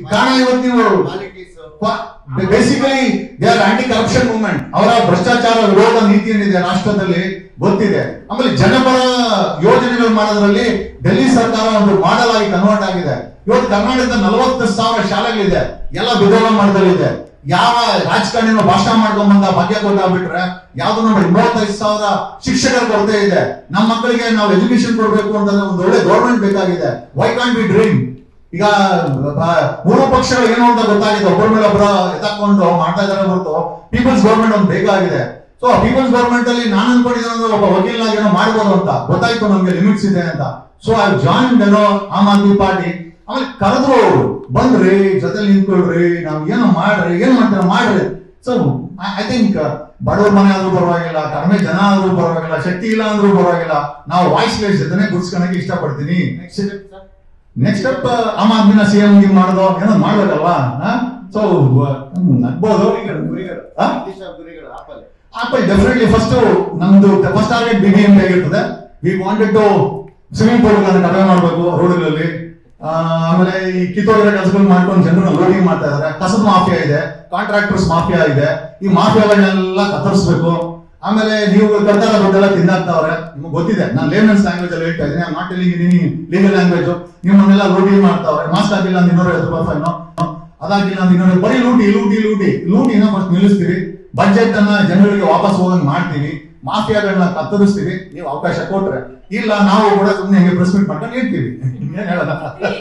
ಕಾರಣ ಇವತ್ತು ನೀವು Qualities. Basically they are anti corruption movement ಅವರ ಭ್ರಷ್ಟಾಚಾರ ವಿರೋಧ ನೀತಿ ಏನಿದೆ ರಾಷ್ಟ್ರದಲ್ಲಿ ಗೊತ್ತಿದೆ ಆಮೇಲೆ ಜನಪರ ಯೋಜನೆಗಳು ಮಾಡೋದ್ರಲ್ಲಿ ಡೆಲ್ಲಿ ಸರ್ಕಾರ ಒಂದು ಮಾಡೆಲ್ ಆಗಿ ಕನ್ವರ್ಟ್ ಆಗಿದೆ ಇವತ್ತು ಕರ್ನಾಟಕದ ನಲವತ್ತು ಸಾವಿರ ಶಾಲೆಗಳಿದೆ ಎಲ್ಲ ವಿಧವಾ ಮಾಡದಲ್ಲಿದೆ ಯಾವ ರಾಜಕಾರಣಿನ ಭಾಷಣ ಮಾಡ್ಕೊಂಡ್ ಬಂದ ಭಾಗ್ಯ ಗೊತ್ತಾಗ್ಬಿಟ್ರೆ ಯಾವ್ದು ನೋಡಿ ಮೂವತ್ತೈದು ಸಾವಿರ ಶಿಕ್ಷಕರ ಕೊರತೆ ಇದೆ ನಮ್ಮ ಮಕ್ಕಳಿಗೆ ನಾವು ಎಜುಕೇಶನ್ ಕೊಡ್ಬೇಕು ಅಂತಂದ್ರೆ ಒಂದು ಒಳ್ಳೆ ಗೌರ್ಮೆಂಟ್ ಬೇಕಾಗಿದೆ ವೈ ಕಾಂಟ್ ಬಿ ಡ್ರೀಮ್ ಈಗ ಬ- ಮೂರು ಪಕ್ಷಗಳು ಏನು ಅಂತ ಗೊತ್ತಾಗಿದೆ ಒಬ್ಬರ ಮೇಲೆ ಒಬ್ಬರ ಎತ್ತಾಕೊಂಡು ಮಾಡ್ತಾ ಇದಾರೆ ಹೊರತು ಪೀಪಲ್ಸ್ ಗೌರ್ಮೆಂಟ್ ಒಂದು ಬೇಕಾಗಿದೆ ಸೊ ಪೀಪಲ್ಸ್ ಗೌರ್ಮೆಂಟ್ ಅಲ್ಲಿ ನಾನು ಅನ್ಕೊಂಡಿದ್ದೇನೆ ಅಂದ್ರೆ ಒಬ್ಬ ವಕೀಲನಾಗಿ ಏನೋ ಮಾಡ್ಬೋದು ಅಂತ ಗೊತ್ತಾಯ್ತು ನಮ್ಗೆ ಲಿಮಿಟ್ಸ್ ಇದೆ ಅಂತ ಸೊ ಐ ಜಾಯಿನ್ ಏನೋ ಆಮ್ ಆದ್ಮಿ ಪಾರ್ಟಿ ಆಮೇಲೆ ಕರೆದ್ರು ಅವರು ಬಂದ್ರಿ ಜೊತೆ ನಿಂತ್ಕೊಳ್ರಿ ನಾವ್ ಏನೋ ಮಾಡ್ರಿ ಏನ್ ಮಾಡ್ತೀರ ಮಾಡ್ರಿ ಸೊ ಐ ಥಿಂಕ್ ಬಡವ್ರ ಮನೆ ಆದ್ರೂ ಪರವಾಗಿಲ್ಲ ಕಡಿಮೆ ಜನ ಆದ್ರೂ ಪರವಾಗಿಲ್ಲ ಶಕ್ತಿ ಇಲ್ಲ ಅಂದ್ರೂ ಪರವಾಗಿಲ್ಲ ನಾವು ವಾಯ್ಸ್ ಲೇಸ್ ಜೊತೆ ಗುಡ್ಸ್ಕೊಳಕ್ಕೆ ಇಷ್ಟಪಡ್ತೀನಿ Next step, sir. Next step Aam ಆದ್ಮಿನ ಸಿ ಎಂ ಮಾಡೋದು ಏನೋ ಮಾಡ್ಬೇಕಲ್ವಾ ಸೊ ನಗ್ಬೋದು ಗುರಿಗಳು, ಗುರಿಗಳು. ಆ? ನಿರ್ದಿಷ್ಟ ಗುರಿಗಳು, ಆಪಲ್. ಆಪಲ್ ಡೆಫಿನೆಟ್ಲಿ ಫಸ್ಟ್ ನಮ್ದು first target B B M ಆಗಿರ್ತದೆ we wanted to swimming pool ಗಳನ್ನ ಕಡಿಮೆ ಮಾಡಬೇಕು ರೋಡ್ಗಳಲ್ಲಿ ಆಮೇಲೆ ಈ ಕಿತ್ತೋಗಿರೋ ಕೆಲಸಗಳು ಮಾಡ್ಕೊಂಡು ಜನರನ್ನ ಲೋಡಿಂಗ್ ಮಾಡ್ತಾ ಇದಾರೆ ಕಸದ ಮಾಫಿಯಾ ಇದೆ ಕಾಂಟ್ರಾಕ್ಟರ್ಸ್ ಮಾಫಿಯಾ ಇದೆ ಈ ಮಾಫಿಯಾಗಳನ್ನೆಲ್ಲ ಕತ್ತರಿಸ್ಬೇಕು ಆಮೇಲೆ ನೀವು ಕರ್ತಾರ ದುಡ್ಡೆಲ್ಲ ತಿನ್ನಾಕ್ತಾವ್ರೆ ನಿಮ್ಗೆ ಗೊತ್ತಿದೆ ನಾನು ಲೇಮನ್ಸ್ ಲ್ಯಾಂಗ್ವೇಜ್ ಅಲ್ಲಿ ಹೇಳ್ತಾ ಇದ್ದೀನಿ ನಾಟ್ ಟೆಲಿಂಗ್ ಇದೀನಿ ಲೀಗಲ್ ಲ್ಯಾಂಗ್ವೇಜ್ ನಿಮ್ಮನ್ನೆಲ್ಲ ಲೂಟಿ ಮಾಡ್ತಾವ್ರೆ ಮಾಸ್ಕ್ ಹಾಕಿಲ್ಲ ಅಂತ ಇನ್ನೂರ ಐವತ್ತು ರೂಪಾಯಿ ಫೈನು ಅದಾಗಿಲ್ಲ ಅಂತ ಇನ್ನೂರ ಬರೀ ಲೂಟಿ ಲೂಟಿ ಲೂಟಿ ಲೂಟಿನ ಫಸ್ಟ್ ನಿಲ್ಲಿಸ್ತೀವಿ ಬಜೆಟ್ ಅನ್ನ ಜನಗಳಿಗೆ ವಾಪಸ್ ಹೋಗಂಗ್ ಮಾಡ್ತೀವಿ ಮಾಫಿಯಾಗಳನ್ನ ಕತ್ತರಿಸ್ತೀವಿ ನೀವು ಅವಕಾಶ ಕೊಟ್ರೆ ಇಲ್ಲ ನಾವು ಕೂಡ ಸುಮ್ಮನೆ ಹಿಂಗೆ ಪ್ರೆಸ್ ಮೀಟ್ ಮಾಡ್ಕೊಂಡು ಹೇಳ್ತೀವಿ ಏನ್ ಹೇಳೋಣ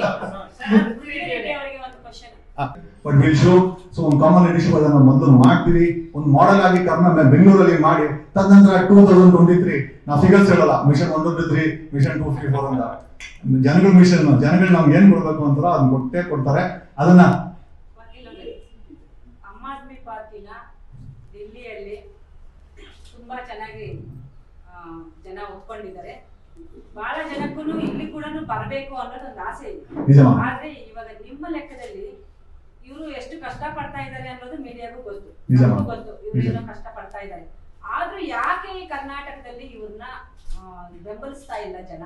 ಅವರಿಗೆ ಒಂದು question but will show so ಒಂದು ಕಾಮನ್ ಲೀಡರ್ಶಿಪ್ ಅದನ್ನ ಮೊದಲು ಮಾಡ್ತೀವಿ ಒಂದು ಮಾಡೆಲ್ ಆಗಿ ಕರ್ನಾಟಕ ಬೆಂಗಳೂರಲ್ಲಿ ಮಾಡಿ ತದನಂತರ ಟೂ ತೌಸಂಡ್ ಟ್ವೆಂಟಿ ತ್ರೀ ನಾವು ಫಿಗರ್ಸ್ ಹೇಳಲ್ಲ mission one two three mission two fifty four ಅಂತ ಜನಗಳ ಮಿಷನ್ ಜನಗಳು ನಮ್ಗೆ ಏನ್ ಕೊಡ್ಬೇಕು ಅಂತಾರೋ ಅದನ್ನ ಕೊಟ್ಟೇ ಕೊಡ್ತಾರೆ ಅದನ್ನ ವಕೀಲರೇ, ಆಮ್ ಆದ್ಮಿ ಪಾರ್ಟಿನ ದಿಲ್ಲಿಯಲ್ಲಿ ತುಂಬಾ ಚೆನ್ನಾಗಿ ಆ, ಜನ ಒಪ್ಕೊಂಡಿದ್ದಾರೆ ಬಹಳ ಜನಕ್ಕೂ ಇಲ್ಲಿ ಕೂಡ ಬರಬೇಕು ಅನ್ನೋದು ಒಂದು ಆಸೆ ಇದೆ ನಿಜಮಾ? ಆದ್ರೆ ಇವಾಗ ನಿಮ್ಮ ಲೆಕ್ಕದಲ್ಲಿ ಇವರು ಎಷ್ಟು ಕಷ್ಟ ಪಡ್ತಾ ಇದ್ದಾರೆ ಅನ್ನೋದು ಮೀಡಿಯಾಗೂ ಗೊತ್ತು ನಿಜಮಾ? ನಮಗೂ ಗೊತ್ತು ಇವರು ನಿಜ. ಏನೋ ಕಷ್ಟ ಪಡ್ತಾ ಇದ್ದಾರೆ ಆದ್ರೂ ಯಾಕೆ ಈ ಕರ್ನಾಟಕದಲ್ಲಿ ಇವ್ರನ್ನ ಆ, ಬೆಂಬಲಿಸ್ತಾ ಇಲ್ಲ ಜನ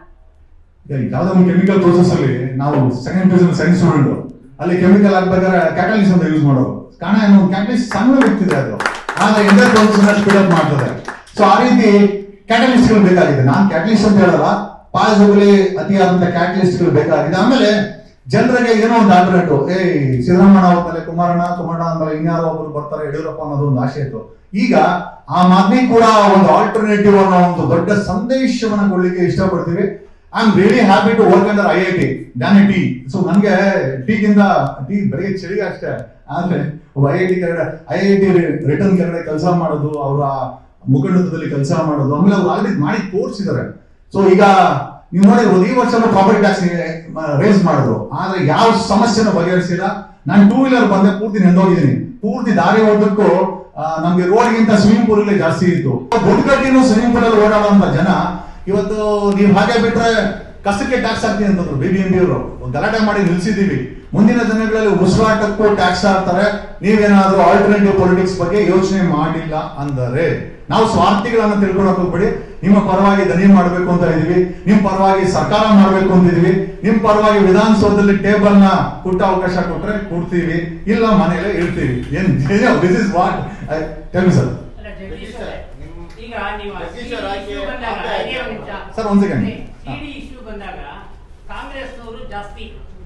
ಯಾವ್ದೋ ಒಂದು ಕೆಮಿಕಲ್ ಪ್ರೋಸೆಸ್ ಅಲ್ಲಿ ನಾವು ಸೆಕೆಂಡ್ ಪಿ ಸೈನ್ಸ್ ಸ್ಟೂಡೆಂಟ್ ಅಲ್ಲಿ ಕೆಮಿಕಲ್ ಹಾಕ್ಬೇಕಾದ್ರೆ ಕ್ಯಾಟಲಿಸ್ ಅಂತ ಯೂಸ್ ಮಾಡೋದು ಕಾರಣ ಏನು ಕ್ಯಾಟಲಿಸ್ಟ್ ಸಣ್ಣ ವ್ಯಕ್ತಿದೆ ಅದು ಆದ್ರೆ ಎಂಟರ್ ಪ್ರೋಸೆಸ್ ಸ್ಪೀಡ್ ಅಪ್ ಮಾಡ್ತದೆ ಸೊ ಆ ರೀತಿ ಕ್ಯಾಟಲಿಸ್ಟ್ ಗಳು ಬೇಕಾಗಿದೆ ನಾನು ಕ್ಯಾಟಲಿಸ್ಟ್ ಅಂತ ಹೇಳಲ್ಲ ಪಾಸಿಬಲಿ ಅತಿಯಾದಂತ ಕ್ಯಾಟಲಿಸ್ಟ್ ಗಳು ಬೇಕಾಗಿದೆ ಆಮೇಲೆ ಜನರಿಗೆ ಏನೋ ಒಂದು ಆಲ್ಟರ್ನೇಟಿವ್ ಏ ಸಿದ್ದರಾಮಣ್ಣ ಹೋದ್ಮೇಲೆ ಕುಮಾರಣ್ಣ ಕುಮಾರಣ್ಣ ಅಂದ್ಮೇಲೆ ಇನ್ಯಾರೋ ಒಬ್ರು ಬರ್ತಾರೆ ಯಡಿಯೂರಪ್ಪ ಅನ್ನೋದು ಒಂದು ಆಸೆ ಇತ್ತು ಈಗ ಆ ಮಾದ್ನಿ ಕೂಡ ಒಂದು ಆಲ್ಟರ್ನೇಟಿವ್ ಅನ್ನೋ ಒಂದು ದೊಡ್ಡ ಸಂದೇಶವನ್ನ ಕೊಡ್ಲಿಕ್ಕೆ ಇಷ್ಟಪಡ್ತೀವಿ I am really happy to work under I I T than I I T ನನಗೆ ಟೀಗಿಂದ ಟೀ ಬೆಳಿಗ್ಗೆ ಚಳಿಗೆ ಅಷ್ಟೇ ಆದ್ರೆ ಐ ಐ ಟಿ ಕೆಳಗಡೆ ಐ ಐ ಟಿ ರಿಟರ್ನ್ ಕೆಳಗಡೆ ಕೆಲಸ ಮಾಡೋದು ಅವರ ಮುಖಂಡತ್ವದಲ್ಲಿ ಕೆಲಸ ಮಾಡೋದು ಆಮೇಲೆ ಅವ್ರು ಆಲ್ರೆಡಿ ಮಾಡಿ ತೋರಿಸಿದ್ದಾರೆ ಸೊ ಈಗ ನೀವು ನೋಡಿರ್ಬೋದು ಈ ವರ್ಷ ಪ್ರಾಪರ್ಟಿ ಟ್ಯಾಕ್ಸ್ ರೇಸ್ ಮಾಡಿದ್ರು ಆದ್ರೆ ಯಾವ ಸಮಸ್ಯೆನ ಬಗೆಹರಿಸಿಲ್ಲ ನಾನು ಟೂ ವೀಲರ್ ಬಂದೆ ಪೂರ್ತಿ ನೆಂದೋಗಿದ್ದೀನಿ ಪೂರ್ತಿ ದಾರಿ ಹೋದಕ್ಕೂ ಆ, ನಮ್ಗೆ ರೋಡ್ಗಿಂತ ಸ್ವಿಮ್ಮಿಂಗ್ ಪೂಲ್ ಜಾಸ್ತಿ ಇತ್ತು ದೊಡ್ಡಗಟ್ಟಿನೂ ಸ್ವಿಮ್ಮಿಂಗ್ ಪೂಲ್ ಅಲ್ಲಿ ಓಡಾಡುವಂತ ಜನ ಇವತ್ತು ನೀವು ಹಾಗೆ ಬಿಟ್ರೆ ಕಸಕ್ಕೆ ಟ್ಯಾಕ್ಸ್ ಹಾಕ್ತೀನಿ ಅಂತಂದ್ರು ಬಿ ಬಿ ಎಂ ಅವರು ಗಲಾಟೆ ಮಾಡಿ ನಿಲ್ಸಿದೀವಿ ಮುಂದಿನ ದಿನಗಳಲ್ಲಿ ಉಸಿರಾಟಕ್ಕೂ ಟ್ಯಾಕ್ಸ್ ಹಾಕ್ತಾರೆ ನೀವೇನಾದ್ರೂ ಆಲ್ಟರ್ನೇಟಿವ್ ಪೊಲಿಟಿಕ್ಸ್ ಬಗ್ಗೆ ಯೋಚನೆ ಮಾಡಿಲ್ಲ ಅಂದರೆ ನಾವು ಸ್ವಾರ್ಥಿಗಳನ್ನ ತಿಳ್ಕೊಳಕ್ ಹೋಗ್ಬೇಡಿ ನಿಮ್ಮ ಪರವಾಗಿ ದನಿ ಮಾಡಬೇಕು ಅಂತ ಇದೀವಿ ನಿಮ್ ಪರವಾಗಿ ಸರ್ಕಾರ ಮಾಡಬೇಕು ಅಂತಿದೀವಿ ನಿಮ್ ಪರವಾಗಿ ವಿಧಾನಸೌಧದಲ್ಲಿ ಟೇಬಲ್ ನ ಕುಟ್ಟ ಅವಕಾಶ ಕೊಟ್ರೆ ಕೊಡ್ತೀವಿ ಇಲ್ಲ ಮನೆಯಲ್ಲೇ ಇರ್ತೀವಿ ಏನ್ this is what tell sir ಅಲ್ಲ, ಜಗದೀಶ್ ಅವರೇ, ನಿಮ್- ಈಗ ನೀವು ಜಗದೀಶ್ CD ಅವರ ಆಯ್ಕೆ issue ಬಂದಾಗ ಆಗ್ತಾ ಇದೆ. ಇದೇ ಒಂದು ನಿಮಿಷ. ಸರ್, ಒಂದ್ second. ಹಾ. ಸಿಡಿ ಇಶ್ಯೂ ಬಂದಾಗ ಕಾಂಗ್ರೆಸ್ನವರು ಜಾಸ್ತಿ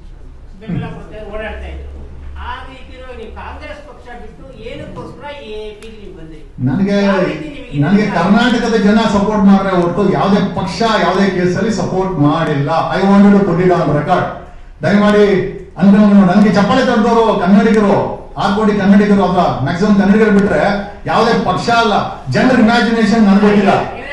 ಬೆಂಬಲ ಕೊಡ್ತಾ ಓಡಾಡ್ತಾ ಇದ್ರು ಆಗ ಇದ್ದಿರೋ ನೀವು ಕಾಂಗ್ರೆಸ್ ಪಕ್ಷ ಬಿಟ್ಟು ಏನಕ್ಕೋಸ್ಕರ ಎ ಪಿ ನೀವು ಬಂದ್ರಿ ನನಗೆ ಯಾವ ರೀತಿ ನಿಮಗೆ ನನಗೆ ಇದನ್ನ- ಕರ್ನಾಟಕದ ಜನ ಸಪೋರ್ಟ್ ಮಾಡ್ರೆ ಹೊರತು ಯಾವುದೇ ಪಕ್ಷ ಯಾವುದೇ ಕೇಸಲ್ಲಿ ಸಪೋರ್ಟ್ ಮಾಡಿಲ್ಲ I wanted to put it on record ದಯಮಾಡಿ ಅಂದ್ರೆ ನನಗೆ ಚಪ್ಪಾಳೆ ತಡೆದವರು ಕನ್ನಡಿಗರು ಆರು ಕೋಟಿ ಕನ್ನಡಿಗರು ಅಲ್ಲ ಮ್ಯಾಕ್ಸಿಮಮ್ ಕನ್ನಡಿಗರು ಬಿಟ್ರೆ ಯಾವುದೇ ಪಕ್ಷ ಅಲ್ಲ ಜನರ ಇಮ್ಯಾಜಿನೇಷನ್ ನನಗೆ ಗೊತ್ತಿಲ್ಲ ಈಗ